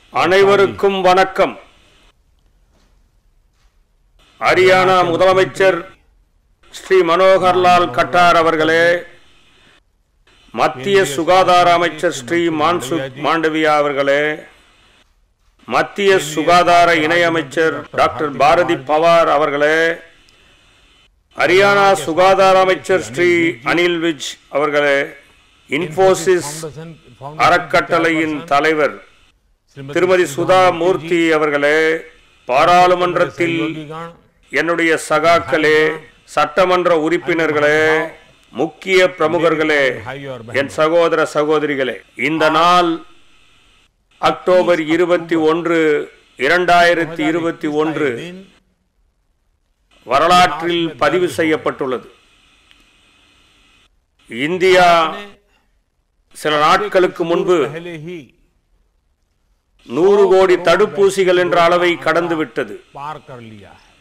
அனைவருக்கும் வணக்கம் ஹரியானா முதலமைச்சர் ஸ்ரீ மனோகர்லால் கட்டார் அவர்களே மத்திய சுகாதார அமைச்சர் ஸ்ரீ மான்சுக் மாண்டவியா அவர்களே மத்திய சுகாதார இணையமைச்சர் டாக்டர் பாரதி பவார் அவர்களே ஹரியானா சுகாதார அமைச்சர் ஸ்ரீ அனில் விஜ் அவர்களே இன்ஃபோசிஸ் அறக்கட்டளையின் தலைவர் திருமதி சுதா மூர்த்தி அவர்களே பாராளுமன்றத்தில் என்னுடைய சகாக்களே சட்டமன்ற உறுப்பினர்களே முக்கிய பிரமுகர்களே என் சகோதர சகோதரிகளே இந்த நாள் அக்டோபர் இருபத்தி ஒன்று இரண்டாயிரத்தி இருபத்தி ஒன்று வரலாற்றில் பதிவு செய்யப்பட்டுள்ளது இந்தியா சில நாட்களுக்கு முன்பு पहले ही நூறு கோடி தடுப்பூசிகள் என்ற அளவை கடந்து விட்டது पार कर लिया है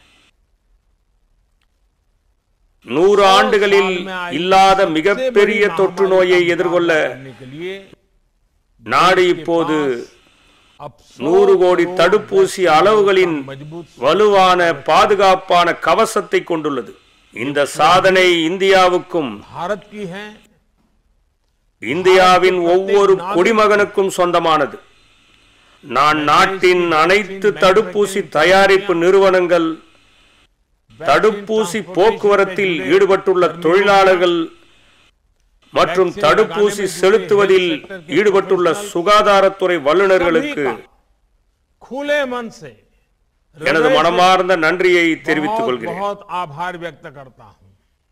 நூறு ஆண்டுகளில் இல்லாத மிகப்பெரிய தொற்று நோயை எதிர்கொள்ள करने के लिए நாடு இப்போது अब நூறு கோடி தடுப்பூசி அளவுகளின் मजबूत வலுவான பாதுகாப்பான கவசத்தை கொண்டுள்ளது இந்த சாதனை இந்தியாவுக்கும் भारत की है இந்தியாவின் ஒவ்வொரு குடிமகனுக்கும் சொந்தமானது நான் நாட்டின் அனைத்து தடுப்பூசி தயாரிப்பு நிறுவனங்கள் தடுப்பூசி போக்குவரத்தில் ஈடுபட்டுள்ள தொழிலாளர்கள் மற்றும் தடுப்பூசி செலுத்துவதில் ஈடுபட்டுள்ள சுகாதாரத்துறை வல்லுநர்களுக்கு खुले मन से எனது மனமார்ந்த நன்றியை தெரிவித்துக் बहुत கொள்கிறேன் बहुत आभार व्यक्त करता हूं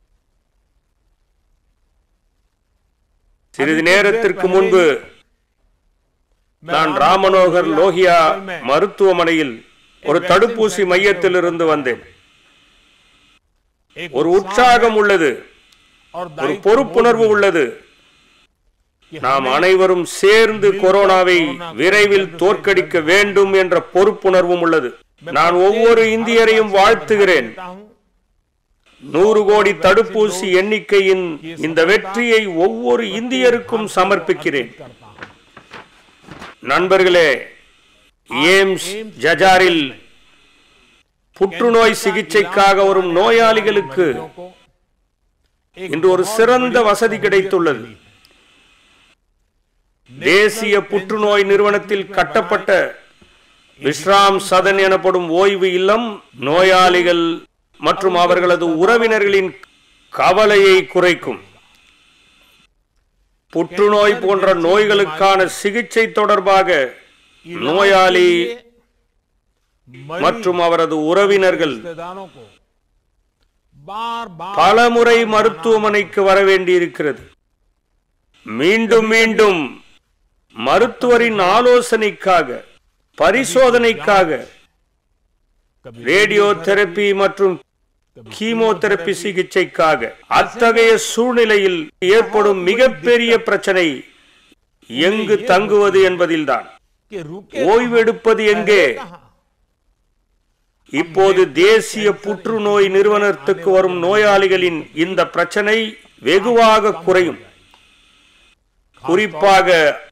சிறிது நேரத்திற்கு முன்பு நான் ராமனோகர் லோகியா மருத்துவமனையில் ஒரு தடுப்பூசி மையத்திலிருந்து வந்தேன் एक ஒரு உற்சாகம் உள்ளது और ஒரு दायित्व பொறுப்புணர்வு உள்ளது நாம் அனைவரும் சேர்ந்து கொரோனாவை விரைவில் தோற்கடிக்க வேண்டும் என்ற பொறுப்புணர்வும் உள்ளது நான் ஒவ்வொரு இந்தியரையும் வாழ்த்துகிறேன் देता हूं நூறு கோடி தடுப்பூசி எண்ணிக்கையின் இந்த வெற்றியை ஒவ்வொரு இந்தியருக்கும் சமர்ப்பிக்கிறேன் करता हूं நண்பர்களே ஏம்ஸ் ஜஜாரில் புற்றுநோய் சிகிச்சைக்காக வரும் நோயாளிகளுக்கு को இன்று ஒரு சிறந்த வசதி கிடைத்துள்ளது தேசிய புற்றுநோய் நிறுவனத்தில் கட்டப்பட்ட விஸ்ராம் சதன் எனப்படும் ஓய்வு இல்லம் நோயாளிகள் மற்றும் அவர்களது உறவினர்களின் கவலையை குறைக்கும் புற்றுநோய் போன்ற நோய்களுக்கான சிகிச்சை தொடர்பாக நோயாளி मरीज மற்றும் அவரது உறவினர்கள் रिश्तेदारों को बार बार பலமுறை மருத்துவமனைக்கு வர வேண்டியிருக்கிறது மீண்டும் மீண்டும் மருத்துவரின் ஆலோசனைக்காக பரிசோதனைக்காக कभी ரேடியோ தெரப்பி மற்றும் கீமோதெரப்பி சிகிச்சைக்காக அத்தகைய சூழ்நிலையில் ஏற்படும் மிகப்பெரிய பிரச்சனை எங்கு தங்குவது என்பதில்தான் कि रुके ஓய்வெடுப்பது எங்கே कहां இப்போது தேசிய புற்றுநோய் நிறுவனத்துக்கு வரும் நோயாளிகளின் இந்த பிரச்சனை வெகுவாக குறையும் குறிப்பாக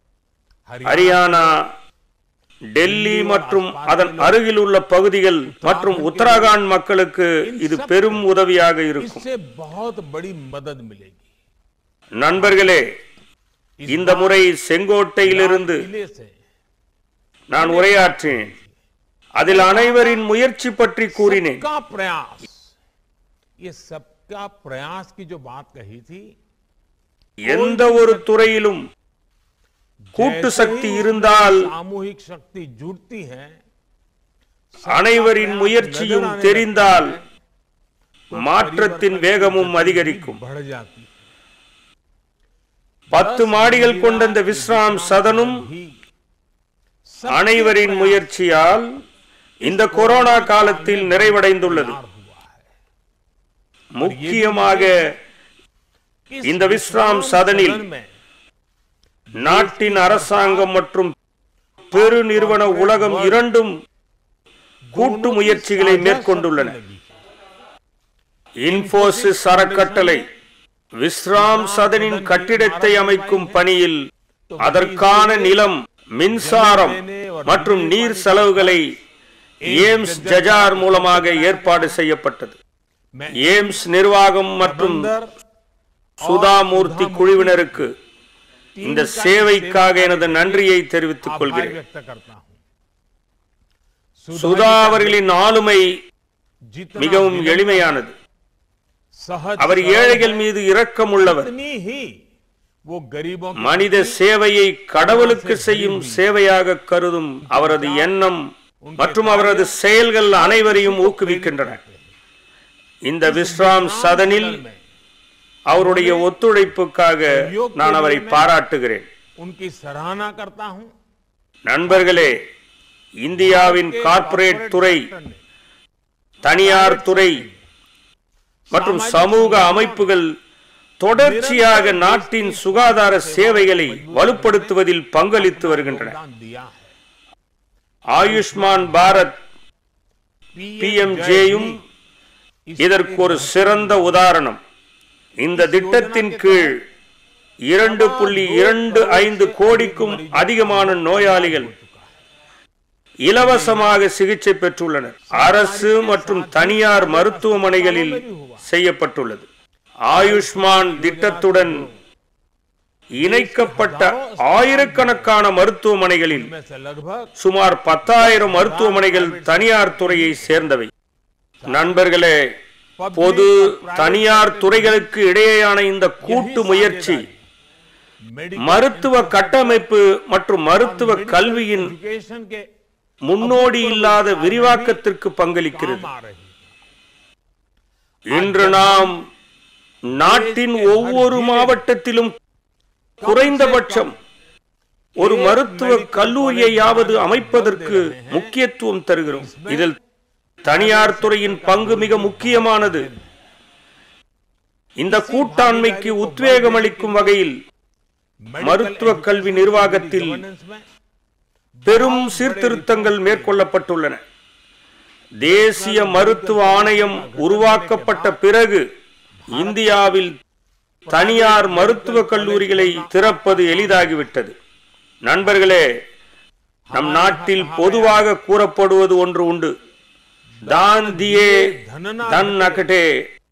ஹரியானா டெல்லி மற்றும் அதன் அருகில் உள்ள பகுதிகள் மற்றும் உத்தராகண்ட் மக்களுக்கு இது பெரும் உதவியாக இருக்கும் इससे बहुत बड़ी मदद मिलेगी நண்பர்களே இந்த முறை செங்கோட்டையிலிருந்து किले से நான் உரையாற்றினேன் அதில் அனைவரின் முயற்சி பற்றி கூறினேன் सबका प्रयास ये सबका प्रयास की जो बात कही थी எந்த ஒரு துறையிலும் கூட்டு சக்தி இருந்தால் सामूहिक शक्ति जुटती है அனைவரின் முயற்சியும் தெரிந்தால் மாற்றத்தின் வேகமும் அதிகரிக்கும் बढ़ जाती है பத்து மாடிகள் கொண்ட இந்த விஸ்ராம் சதனும் ही அனைவரின் முயற்சியால் இந்த கொரோனா காலத்தில் நிறைவடைந்துள்ளது पार हुआ है முக்கியமாக इस இந்த விஸ்ராம் சதனில் सदन में நாட்டின் அரசாங்கம் மற்றும் பெரு நிறுவன உலகம் இரண்டும் கூட்டு முயற்சிகளை மேற்கொண்டுள்ளன लगी है। இன்போசிஸ் அறக்கட்டளை விஸ்ராம் சதனின் கட்டிடத்தை அமைக்கும் பணியில் அதற்கான நிலம் மின்சாரம் மற்றும் நீர் செலவுகளை ஏம்ஸ் ஜஜார் மூலமாக ஏற்பாடு செய்யப்பட்டது मैं ஏம்ஸ் நிர்வாகம் மற்றும் अंदर சுதாமூர்த்தி குழுவினருக்கு இந்த சேவைக்காக எனது நன்றியை தெரிவித்துக் आभार கொள்கிறேன் व्यक्त करता हूं சுதா அவர்களின் ஆளுமை जितना மிகவும் எளிமையானது सहज அவர் सरल ஏழைகள் மீது இரக்கம் உள்ளவர் उतनी ही वो गरीबों की மனித சேவையை கடவுளுக்கு செய்யும் சேவையாக கருதும் அவரது எண்ணம் மற்றும் அவரது செயல்கள் அனைவரையும் ஊக்குவிக்கின்றன இந்த விஸ்ராம் சதனில் में அவருடைய ஒத்துழைப்புக்காக நான் அவரை பாராட்டுகிறேன் उनकी सराहना करता हूं நண்பர்களே இந்தியாவின் கார்ப்பரேட் துறை தனியார் துறை மற்றும் சமூக அமைப்புகள் தொடர்ச்சியாக நாட்டின் சுகாதார சேவைகளை வலுப்படுத்துவதில் பங்களித்து வருகின்றன दान दिया है ஆயுஷ்மான் பாரத் பிஎம்ஜேயும் இதற்கு ஒரு சிறந்த உதாரணம் இந்த திட்டத்தின் கீழ் இரண்டு புள்ளி இரண்டு ஐந்து கோடிக்கும் அதிகமான நோயாளிகள் இலவசமாக சிகிச்சை பெற்றுள்ளனர் அரசு மற்றும் தனியார் மருத்துவமனைகளில் செய்யப்பட்டுள்ளது ஆயுஷ்மான் திட்டத்துடன் இணைக்கப்பட்ட ஆயிரக்கணக்கான மருத்துவமனைகளில் में से लगभग சுமார் பத்தாயிரம் மருத்துவமனைகள் தனியார் துறையை சேர்ந்தவை நண்பர்களே பொது தனியார் துறைகளுக்கு இடையேயான இந்த கூட்டு முயற்சி मेडिकल மருத்துவ கட்டமைப்பு மற்றும் மருத்துவ கல்வியின் एजुकेशन के முன்னோடி இல்லாத விரிவாக்கத்திற்கு பங்களிக்கிறது काम आ रही है இன்று நாம் நாட்டின் ஒவ்வொரு மாவட்டத்திலும் குறைந்தபட்சம் ஒரு மருத்துவ கல்லூரியையாவது அமைப்பதற்கு முக்கியத்துவம் தருகிறோம் இதில் தனியார் துறையின் பங்கு மிக முக்கியமானது இந்த கூட்டாண்மைக்கு உத்வேகம் அளிக்கும் வகையில் மருத்துவ கல்வி நிர்வாகத்தில் गवर्नेंस में பெரும் சீர்திருத்தங்கள் மேற்கொள்ளப்பட்டுள்ளன தேசிய மருத்துவ ஆணையம் உருவாக்கப்பட்ட பிறகு இந்தியாவில் தனியார் மருத்துவக் கல்லூரிகளை திறப்பது எளிதாகிவிட்டது நண்பர்களே நம் நாட்டில் பொதுவாக கூறப்படுவது ஒன்று உண்டு தான் தியே தன் நகட்டே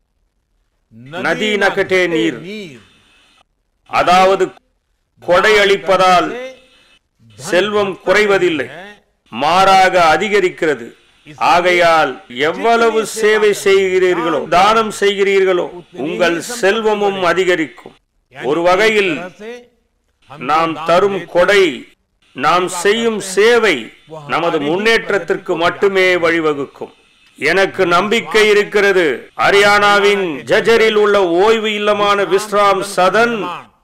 நதி நகட்டே நீர் नीर அதாவது கொடை அளிப்பதால் செல்வம் குறைவதில்லை மாறாக அதிகரிக்கிறது ஆகையால் எவ்வளவு சேவை செய்கிறீர்களோ தானம் செய்கிறீர்களோ உங்கள் செல்வமும் அதிகரிக்கும் ஒரு வகையில் तरह से हम நாம் தரும் கொடை நாம் செய்யும் சேவை நமது முன்னேற்றத்திற்கு மட்டுமே வழிவகுக்கும் எனக்கு நம்பிக்கை இருக்கிறது ஹரியானாவின் ஜஜரில் உள்ள ஓய்வு இல்லமான விஸ்ராம் சதன்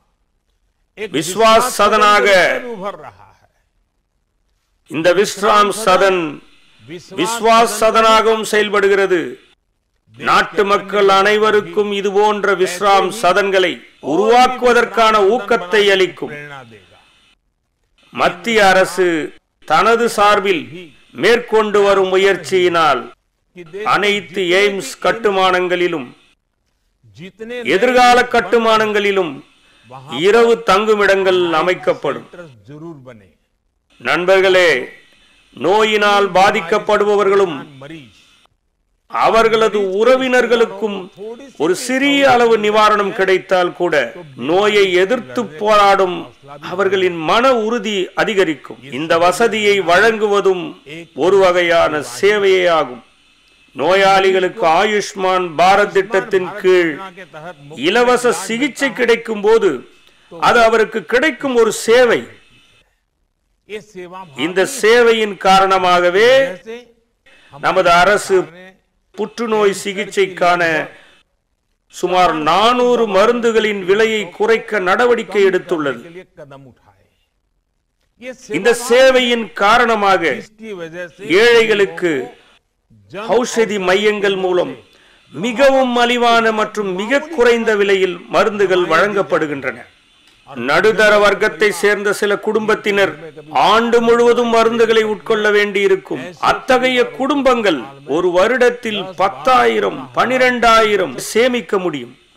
एक विश्वास सदनाग उभर रहा है இந்த விஸ்ராம் சதன் விஸ்வாஸ் சதனாகவும் செயல்படுகிறது நாட்டு மக்கள் அனைவருக்கும் இது போன்ற விஸ்ராம் சதன்களை உருவாக்குவதற்கான ஊக்கத்தை அளிக்கும் प्रेरणा देगा மத்திய அரசு தனது சார்பில் மேற்கொண்டு வரும் முயற்சியினால் कि देश அனைத்து எய்ம்ஸ் கட்டுமானங்களிலும் जितने எதிர்கால கட்டுமானங்களிலும் இரவு தங்குமிடங்கள் அமைக்கப்படும் सेंटर्स जरूर बने நண்பர்களே நோயினால் பாதிக்கப்படுபவர்களும் मरीज அவர்களது உறவினர்களுக்கும் ஒரு சிறிய அளவு நிவாரணம் கிடைத்தால் கூட நோயை எதிர்த்து போராடும் அவர்களின் மன உறுதி அதிகரிக்கும் இந்த வசதியை வழங்குவதும் ஒரு வகையான சேவையே ஆகும் நோயாளிகளுக்கு ஆயுஷ்மான் பாரத் திட்டத்தின் கீழ் योजना के तहत मुफ्त இலவச சிகிச்சை கிடைக்கும் போது அது அவருக்கு கிடைக்கும் ஒரு சேவை ये सेवा இந்த சேவையின் காரணமாகவே से हम நமது அரசு புற்றுநோய் சிகிச்சைக்கான சுமார் நானூறு மருந்துகளின் விலையை குறைக்க நடவடிக்கை எடுத்துள்ளது के लिए कदम उठाए ये இந்த சேவையின் காரணமாக इसकी वजह से ஏழைகளுக்கு जन ஔஷதி மையங்கள் மூலம் மிகவும் மலிவான மற்றும் மிக குறைந்த விலையில் மருந்துகள் வழங்கப்படுகின்றன நடுத்தர வர்க்கத்தை சேர்ந்த சில குடும்பத்தினர் ஆண்டு முழுவதும் மருந்துகளை உட்கொள்ள வேண்டியிருக்கும் அத்தகைய குடும்பங்கள் ஒரு வருடத்தில் பத்தாயிரம் பனிரெண்டாயிரம் சேமிக்க முடியும்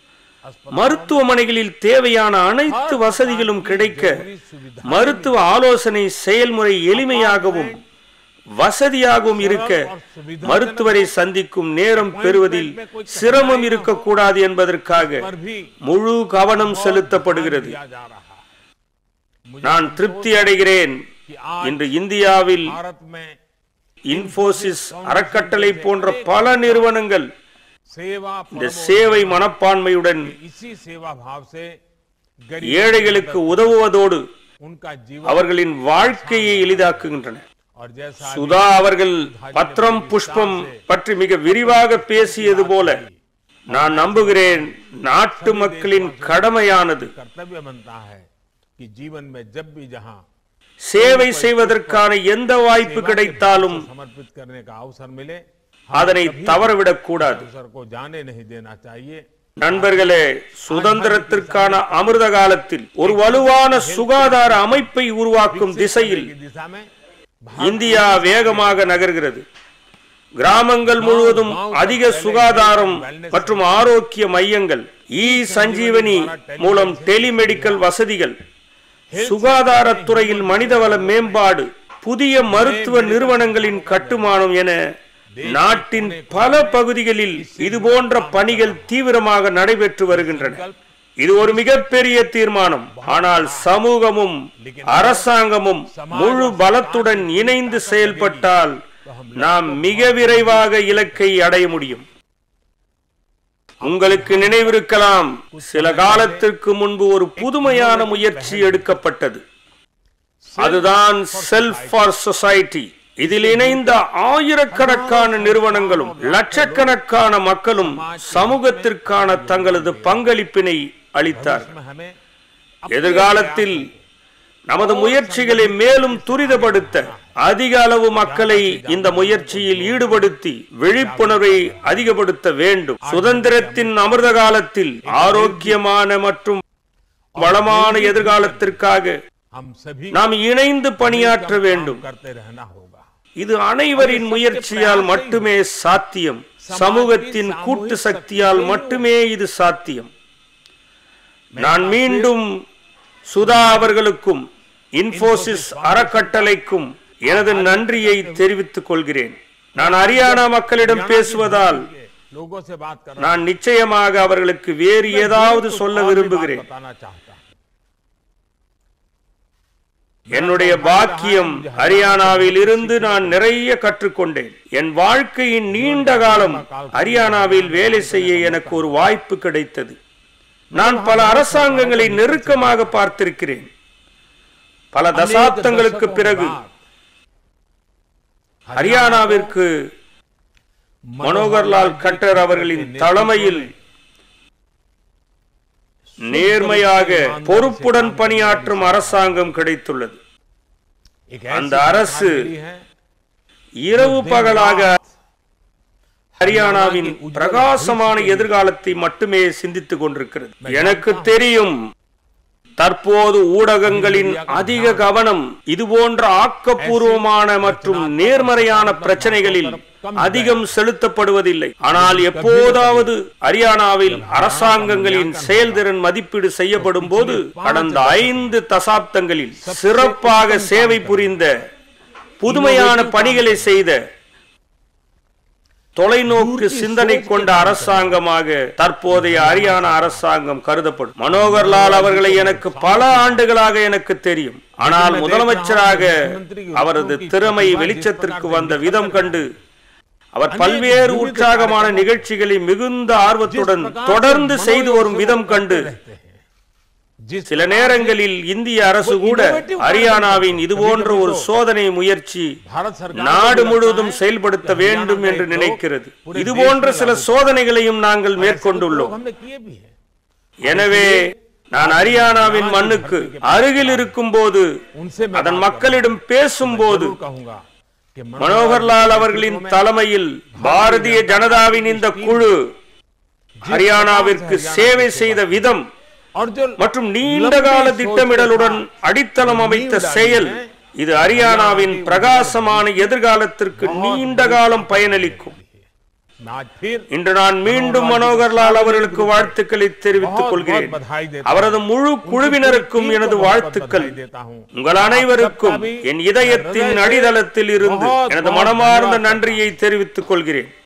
மருத்துவமனைகளில் தேவையான அனைத்து வசதிகளும் கிடைக்க மருத்துவ ஆலோசனை செயல்முறை எளிமையாகவும் வசதியாகவும் இருக்க மருத்துவரை சந்திக்கும் நேரம் பெறுவதில் சிரமம் இருக்கக்கூடாது என்பதற்காக पर भी முழு கவனம் செலுத்தப்படுகிறது दिया जा रहा है நான் திருப்தி அடைகிறேன் कि आज இன்று இந்தியாவில் भारत में இன்போசிஸ் அறக்கட்டளை போன்ற பல நிறுவனங்கள் सेवा இந்த परमो சேவை மனப்பான்மையுடன் इसी सेवा भाव से गरीब ஏழைகளுக்கு உதவுவதோடு उनका जीवन அவர்களின் வாழ்க்கையை எளிதாக்குகின்றன और जैसा சுதா அவர்கள் பத்ரம் புஷ்பம் பற்றி மிக விரிவாக பேசியது போல நான் நம்புகிறேன் நாட்டு மக்களின் கடமையானது कर्तव्य बनता है कि जीवन में जब भी जहाँ சேவை செய்வதற்கான எந்த வாய்ப்பு கிடைத்தாலும் समर्पित करने का अवसर मिले அதனை தவறவிடக் கூடாது अवसर को जाने नहीं देना चाहिए நண்பர்களே சுதந்திரத்திற்கான அமிர்த காலத்தில் ஒரு வலுவான சுகாதார அமைப்பை உருவாக்கும் திசையில் की दिशा में இந்தியா வேகமாக நகர்கிறது கிராமங்கள் முழுவதும் அதிக சுகாதாரம் மற்றும் ஆரோக்கிய மையங்கள் இ சஞ்சீவனி மூலம் டெலிமெடிக்கல் வசதிகள் சுகாதாரத்துறையில் மனிதவள மேம்பாடு புதிய மருத்துவ நிறுவனங்களின் கட்டுமானம் என நாட்டின் பல பகுதிகளில் இது போன்ற பணிகள் தீவிரமாக நடைபெற்று வருகின்றன இது ஒரு மிகப்பெரிய தீர்மானம் ஆனால் சமூகமும் அரசாங்கமும் முழு பலத்துடன் இணைந்து செயல்பட்டால் நாம் மிக விரைவாக இலக்கை அடைய முடியும் உங்களுக்கு நினைவிருக்கலாம் சில காலத்திற்கு முன்பு ஒரு புதுமையான முயற்சி எடுக்கப்பட்டது அதுதான் செல்ஃப் ஃபார் சொசைட்டி இதில் இணைந்த ஆயிரக்கணக்கான நிறுவனங்களும் லட்சக்கணக்கான மக்களும் சமூகத்திற்கான தங்களது பங்களிப்பினை அளித்தார் में हमें எதிர்காலத்தில் நமது முயற்சிகளை மேலும் துரிதப்படுத்த அதிக அளவு மக்களை இந்த முயற்சியில் ஈடுபடுத்தி விழிப்புணர்வை அதிகப்படுத்த வேண்டும் சுதந்திரத்தின் அமிர்த காலத்தில் ஆரோக்கியமான மற்றும் வளமான எதிர்காலத்திற்காக हम सभी நாம் இணைந்து பணியாற்ற வேண்டும் करते रहना होगा இது அனைவரின் முயற்சியால் மட்டுமே சாத்தியம் சமூகத்தின் கூட்டு சக்தியால் மட்டுமே இது சாத்தியம் நான் மீண்டும் சுதா அவர்களுக்கும் இன்போசிஸ் அறக்கட்டளைக்கும் எனது நன்றியை தெரிவித்துக் கொள்கிறேன் நான் ஹரியானா மக்களிடம் பேசுவதால் लोगों से बात कर நான் நிச்சயமாக அவர்களுக்கு வேறு ஏதாவது சொல்ல விரும்புகிறேன் बताना चाहता हूं என்னுடைய பாக்கியம் ஹரியானாவில் இருந்து நான் நிறைய கற்றுக்கொண்டேன் என் வாழ்க்கையின் நீண்ட காலம் ஹரியானாவில் வேலை செய்ய எனக்கு ஒரு வாய்ப்பு கிடைத்தது நான் பல அரசாங்கங்களை நெருக்கமாக பார்த்திருக்கிறேன் பல தசாப்தங்களுக்கு பிறகு ஹரியானாவிற்கு மனோகர்லால் கட்டர் அவர்களின் தலைமையில் நேர்மையாக பொறுப்புடன் பணியாற்றும் அரசாங்கம் கிடைத்துள்ளது एक அந்த ऐसी அரசு सरकार मिली है இரவு பகலாக ஹரியானாவின் பிரகாசமான எதிர்காலத்தை மட்டுமே சிந்தித்துக் கொண்டிருக்கிறது எனக்கு தெரியும் தற்போது ஊடகங்களின் அதிக கவனம் இது போன்ற ஆக்கப்பூர்வமான மற்றும் நேர்மறையான பிரச்சனைகளில் அதிகம் செலுத்தப்படுவதில்லை ஆனால் எப்போதாவது ஹரியானாவில் அரசாங்கங்களின் செயல்திறன் மதிப்பீடு செய்யப்படும் போது கடந்த ஐந்து தசாப்தங்களில் சிறப்பாக சேவை புரிந்த புதுமையான பணிகளை செய்த தொலைநோக்கு சிந்தனை கொண்ட அரசாங்கமாக தற்போதைய ஹரியானா அரசாங்கம் கருதப்படும் மனோகர்லால் அவர்களை எனக்கு பல ஆண்டுகளாக எனக்கு தெரியும் ஆனால் முதலமைச்சராக அவரது திறமை வெளிச்சத்திற்கு வந்த விதம் கண்டு அவர் பல்வேறு உற்சாகமான நிகழ்ச்சிகளை மிகுந்த ஆர்வத்துடன் தொடர்ந்து செய்து வரும் விதம் கண்டு रहते हैं जिस சில நேரங்களில் இந்திய அரசு கூட ஹரியானாவின் இது போன்ற ஒரு சோதனை முயற்சி भारत सरकार நாடு முழுவதும் செயல்படுத்த வேண்டும் என்று நினைக்கிறது இது போன்ற சில சோதனைகளையும் நாங்கள் மேற்கொண்டுள்ளோம் हमने किए भी है எனவே நான் ஹரியானாவின் மண்ணுக்கு அருகில் இருக்கும் போது उनसे मैं அதன் மக்களிடம் பேசும்போது जरूर कहूंगा कि மனோகர்லால் அவர்களின் தலைமையில் பாரதிய ஜனதாவின் இந்த குழு ஹரியானாவிற்கு சேவை செய்த விதம் और जो மற்றும் நீண்டகால திட்டமிடலுடன் அடித்தளம் அமைத்த செயல் இது ஹரியானாவின் பிரகாசமான எதிர்காலத்திற்கு நீண்ட காலம் பயனளிக்கும் मैं आज फिर இன்று நான் மீண்டும் மனோகர்லால் அவர்களுக்கு வாழ்த்துக்களை தெரிவித்துக் கொள்கிறேன் அவரது முழு குழுவினருக்கும் எனது வாழ்த்துக்கள் देता हूँ உங்கள் அனைவருக்கும் என் இதயத்தின் அடித்தளத்தில் இருந்து எனது மனமார்ந்த நன்றியை தெரிவித்துக் கொள்கிறேன்